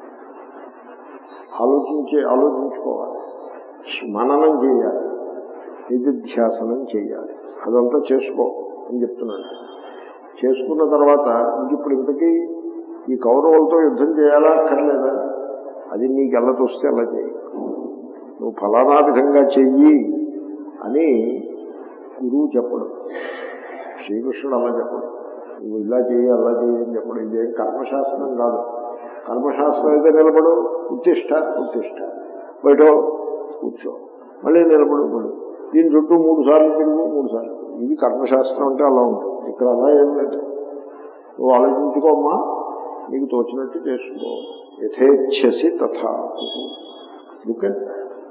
ఆలోచించి ఆలోచించుకోవాలి మననం చేయాలి నిధిధ్యాసనం చేయాలి అదంతా చేసుకో అని చెప్తున్నాడు చేసుకున్న తర్వాత ఇంక ఇప్పుడు ఇంతకీ ఈ కౌరవులతో యుద్ధం చేయాలా అక్కర్లేదా అది నీకు ఎలా చూస్తే అలా చేయి నువ్వు ఫలానా విధంగా చెయ్యి అని గురువు చెప్పడం శ్రీకృష్ణుడు అలా చెప్పడం నువ్వు ఇలా చేయి అలా చేయి అని చెప్పడం ఇదేం కర్మశాస్త్రం కాదు కర్మశాస్త్రం అయితే నిలబడు ఉత్తిష్ట ఉత్తిష్ట బయట కూర్చో మళ్ళీ నిలబడు మళ్ళీ దీని చుట్టూ మూడు సార్లు తిరుగు మూడు సార్లు ఇది కర్మశాస్త్రం అంటే అలా ఉంటుంది ఇక్కడ అలా ఏం లేదు నువ్వు ఆలోచించుకోమ్మా నీకు తోచినట్టు చేసుకో యథేచ్ఛసి తథా look at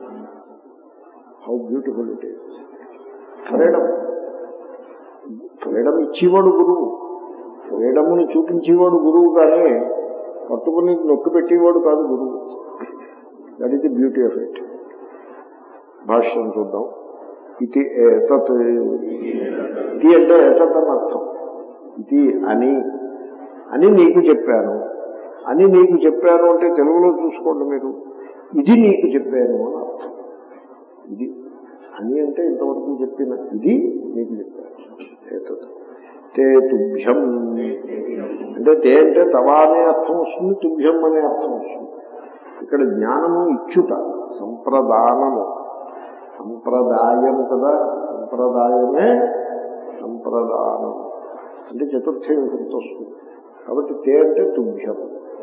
how beautiful it is freedom freedom ఇచ్చేవాడు గురువు ఫ్రీడమ్ని చూపించేవాడు గురువు కానీ పట్టుకుని నొక్కి పెట్టేవాడు కాదు గురువు that is the beauty of it భాష్యం చూద్దాం ఇది ఏతత్ ఇది అంటే ఏతత్ అని అర్థం ఇది అని అని నీకు చెప్పాను అని నీకు చెప్పాను అంటే తెలుగులో చూసుకోండి మీరు ఇది నీకు చెప్పాను అని అర్థం ఇది అని అంటే ఇంతవరకు చెప్పిన ఇది నీకు చెప్పాను ఏతత్ తే తుభ్యం అంటే తే అంటే తవా అనే అర్థం వస్తుంది తుభ్యం అనే అర్థం వస్తుంది ఇక్కడ జ్ఞానము ఇచ్చుట సంప్రదానము సంప్రదాయము కదా సంప్రదాయమే సంప్రదానం అంటే చతుర్థి విభక్తి వస్తుంది కాబట్టి తే అంటే తుభ్యం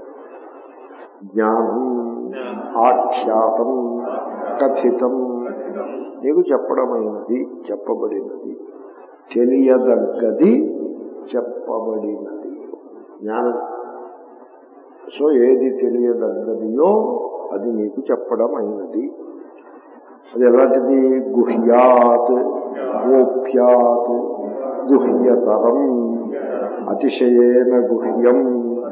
జ్ఞానం ఆఖ్యాతం కథితం నీకు చెప్పడమైనది చెప్పబడినది తెలియదగ్గది చెప్పబడినది జ్ఞానం సో ఏది తెలియదగ్గదియో అది నీకు చెప్పడం అయినది అది ఎలాంటిది గుహ్యాత్ గోప్యాత్ గుహ్యతరం అతిశయేన గుహ్యం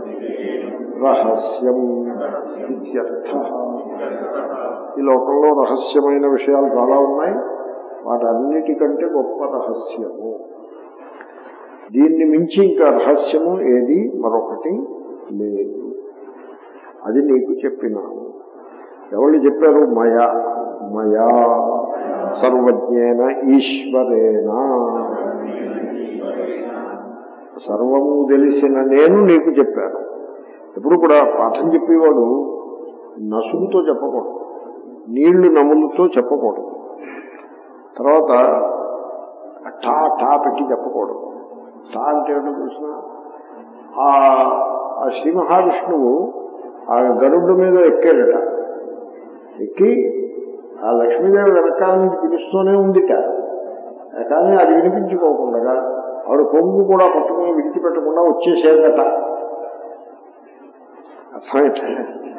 రహస్యం ఇత్యర్థ ఈ లోకంలో రహస్యమైన విషయాలు చాలా ఉన్నాయి వాటన్నిటికంటే గొప్ప రహస్యము దీన్ని మించి ఇంకా రహస్యము ఏది మరొకటి లేదు అది నీకు చెప్పినాను ఎవరు చెప్పారు మయా మయా సర్వజ్ఞేన ఈశ్వరేణ సర్వము తెలిసిన నేను నీకు చెప్పాను ఎప్పుడు కూడా పాఠం చెప్పేవాడు నసుగుతో చెప్పకూడదు నీళ్లు నములుతో చెప్పకూడదు తర్వాత టా టా పెట్టి చెప్పకూడదు టా అంటే ఏంటో చూసిన ఆ శ్రీ మహావిష్ణువు ఆ గరుడు మీద ఎక్కాడట ఎక్కి ఆ లక్ష్మీదేవి వెనకాల నుంచి పిలుస్తూనే ఉందిట కానీ అది వినిపించుకోకుండా ఆవిడ కొంగు కూడా పట్టుకుని విడిచిపెట్టకుండా వచ్చేసేదట అర్థమైతే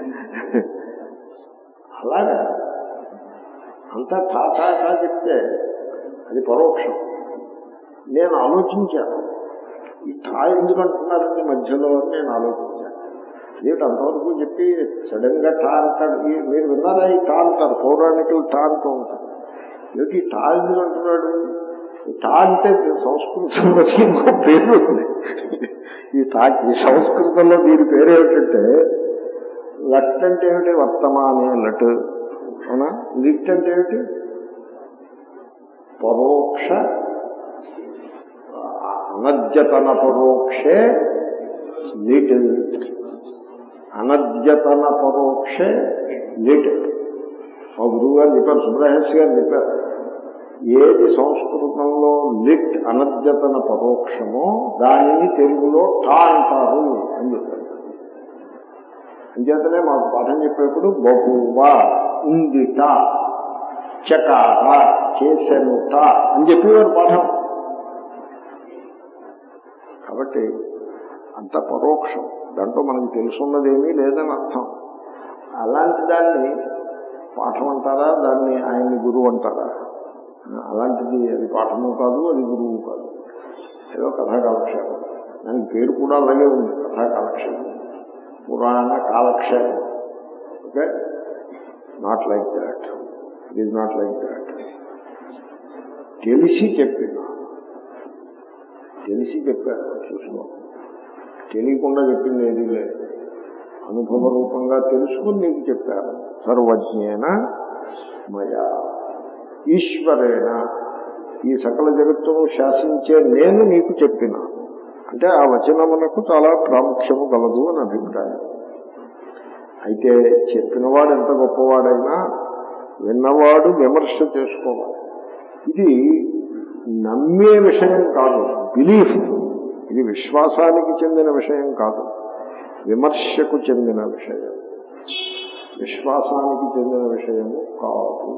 అలాగా అంతా టా టా టా చెప్తే అది పరోక్షం నేను ఆలోచించాను ఈ టా ఎందుకు అంటున్నారండి మధ్యలో అని నేను ఆలోచించాను ఏమిటి అంతవరకు చెప్పి సడన్ గా టా అంటాడు ఈ- మీరు విన్నారా ఈ టా అంటారు పౌరాణికులు టా అంటూ ఉంటారు ఏమిటి ఈ టా ఎందుకు అంటున్నాడు ఈ టా అంటే సంస్కృతంలో ఇంకో పేరు ఉంది ఈ టా ఈ సంస్కృతంలో దీని పేరు ఏమిటంటే లట్ అంటే ఏమిటి వర్తమానే లట్ అవునా లిట్ అంటే ఏమిటి పరోక్ష అనద్యతన పరోక్షే లిట్ అనద్యతన పరోక్షే లిట్ మా గురువు గారు చెప్పారు సుబ్రహ్మణ్య గారు చెప్పారు ఏది సంస్కృతంలో లిట్ అనద్యతన పరోక్షమో దానిని తెలుగులో టా అంటారు అని చెప్పారు అంచేతనే మాకు పాఠం చెప్పేప్పుడు బహువ ఉందిట చకార చేసెనుట అని చెప్పేవారు పాఠం కాబట్టి అంత పరోక్షం దాంట్లో మనకు తెలుసున్నదేమీ లేదని అర్థం అలాంటి దాన్ని పాఠం అంటారా దాన్ని ఆయన్ని గురువు అంటారా అలాంటిది అది పాఠము కాదు అది గురువు కాదు ఏదో కథా కాలక్షేపం దానికి పేరు కూడా అలాగే ఉంది కథా కాలక్షేపం పురాణ కాలక్షేపం okay not like that it is not like that తెలిసి చెప్పిన తెలిసి చెప్పారు చూసుకో తెలియకుండా చెప్పింది ఏది లేదు అనుభవ రూపంగా తెలుసుకుని నీకు చెప్పారు సర్వజ్ఞేన మయా ఈశ్వరేణ ఈ సకల జగత్తును శాసించే నేను నీకు చెప్పిన అంటే ఆ వచనమునకు చాలా ప్రాముఖ్యము గలదు అని అభిప్రాయం అయితే చెప్పినవాడు ఎంత గొప్పవాడైనా విన్నవాడు విమర్శ చేసుకోవాలి ఇది నమ్మే విషయం కాదు బిలీఫ్ ఇది విశ్వాసానికి చెందిన విషయం కాదు విమర్శకు చెందిన విషయం విశ్వాసానికి చెందిన విషయము కాదు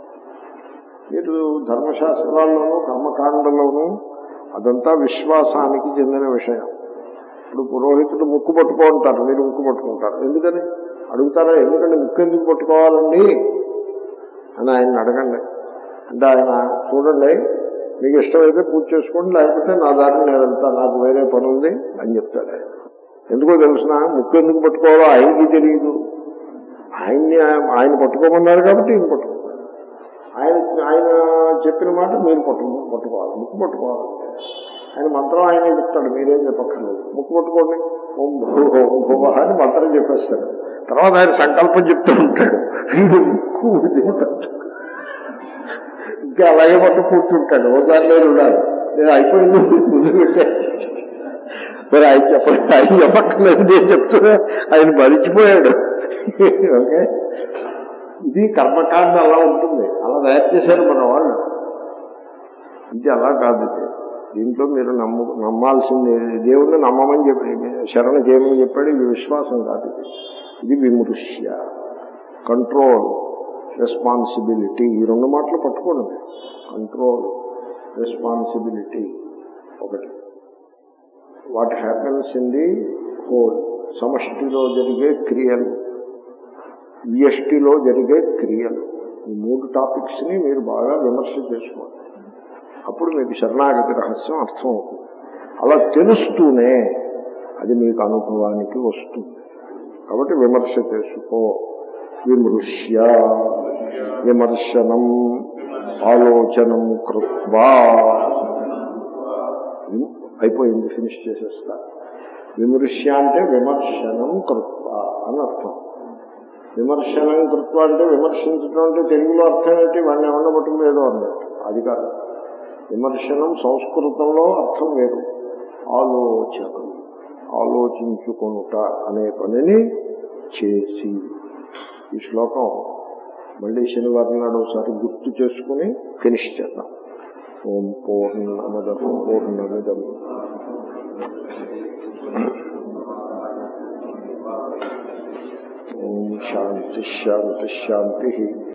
మీరు ధర్మశాస్త్రాల్లోనూ కర్మకాండలోనూ అదంతా విశ్వాసానికి చెందిన విషయం ఇప్పుడు పురోహితుడు ముక్కు పట్టుకో ఉంటారు మీరు ముక్కు పట్టుకుంటారు ఎందుకని అడుగుతారా ఎందుకంటే ముక్కు ఎందుకు పట్టుకోవాలండి అని ఆయన అడగండి అంటే ఆయన చూడండి మీకు ఇష్టమైతే పూజ చేసుకోండి లేకపోతే నా దారిని నేను వెళ్తా నాకు వేరే పని ఉంది అని చెప్తాడు ఆయన ఎందుకో తెలుసిన ముక్కు ఎందుకు పట్టుకోవాలో ఆయనకి తెలియదు ఆయన్ని ఆయన పట్టుకోమన్నారు కాబట్టి ఈయన పట్టుకున్నారు ఆయన ఆయన చెప్పిన మాట మీరు పట్టు పట్టుకోవాలి ముక్కు పట్టుకోవాలి ఆయన మంత్రం ఆయనే చెప్తాడు మీరేం చెప్పక్కర్లేదు ముక్కు పట్టుకోండి ఓం భూ ఓం భువ అని మంత్రం చెప్పేస్తాడు తర్వాత ఆయన సంకల్పం చెప్తూ ఉంటాడు వీడు ముక్కు ఊదిపోతాడు. ఇంకా అలాగే పట్టు కూర్చుంటాడు ఓసారి నేను ఉండాలి నేను అయిపోయింది ముందు పెట్టాను మరి ఆయన చెప్పలేదు ఆయన చెప్పక్కర్లేదు నేను చెప్తున్నా ఆయన మరిచిపోయాడు ఓకే ఇది కర్మకాండ అలా ఉంటుంది అలా తయారు చేశారు మన వాళ్ళు ఇది అలా కాదు ఇది దీంట్లో మీరు నమ్ము నమ్మాల్సింది దేవుణ్ణి నమ్మమని చెప్పి శరణ చేయమని చెప్పాడు ఇది విశ్వాసం కాదు ఇది ఇది విమృశ్య కంట్రోల్ రెస్పాన్సిబిలిటీ ఈ రెండు మాటలు పట్టుకోండి కంట్రోల్ రెస్పాన్సిబిలిటీ ఒకటి what happens in the whole సమష్టిలో జరిగే క్రియలు వ్యష్టిలో జరిగే క్రియలు ఈ మూడు టాపిక్స్ని మీరు బాగా విమర్శ చేసుకోవాలి అప్పుడు మీకు శరణాగతి రహస్యం అర్థం అవుతుంది అలా తెలుస్తూనే అది మీకు అనుభవానికి వస్తుంది కాబట్టి విమర్శ చేసుకో విమృశ్య విమర్శనం ఆలోచనం కృత్వా విమ్- అయిపోయింది ఫినిష్ చేసేస్తా విమృశ్య అంటే విమర్శనం కృత్వ అని అర్థం విమర్శనం కృత్వ అంటే విమర్శించడం అంటే తెలుగులో అర్థం ఏంటి వాడిని ఏమన్నా పట్టుకుని ఏదో అన్నట్టు అది కాదు విమర్శనం సంస్కృతంలో అర్థం వేరు ఆలోచనం ఆలోచించుకొనుట అనే పనిని చేసి ఈ శ్లోకం మళ్ళీ శనివారం నాడు ఒకసారి గుర్తు చేసుకుని ఫినిష్ చేద్దాం ఓం పూర్ణమద పూర్ణమిదం ఓం శాంతి శాంతి శాంతి